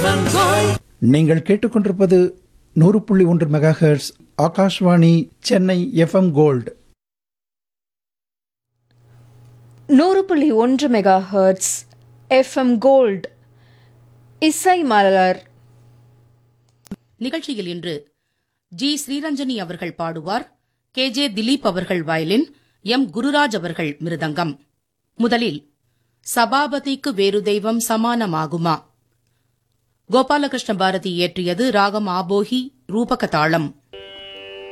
FM Gold நீங்கள் கேட்டுக்கொண்டிருப்பது நூறு புள்ளி ஒன்று megahertz Akashvani Chennai FM gold நூறு புள்ளி ஒன்று மெகா ஹெர்ட்ஸ் எஃப்எம் கோல்ட் இசை மலர் நிகழ்ச்சியில் இன்று ஜி ஸ்ரீரஞ்சனி அவர்கள் பாடுவார் கே ஜே திலீப் அவர்கள் வயலின் எம் குருராஜ் அவர்கள் மிருதங்கம் முதலில் சபாபதிக்கு வேறு தெய்வம் சமானமாகுமா கோபாலகிருஷ்ண பாரதி இயற்றியது ராகம் ஆபோகி ரூபக தாளம்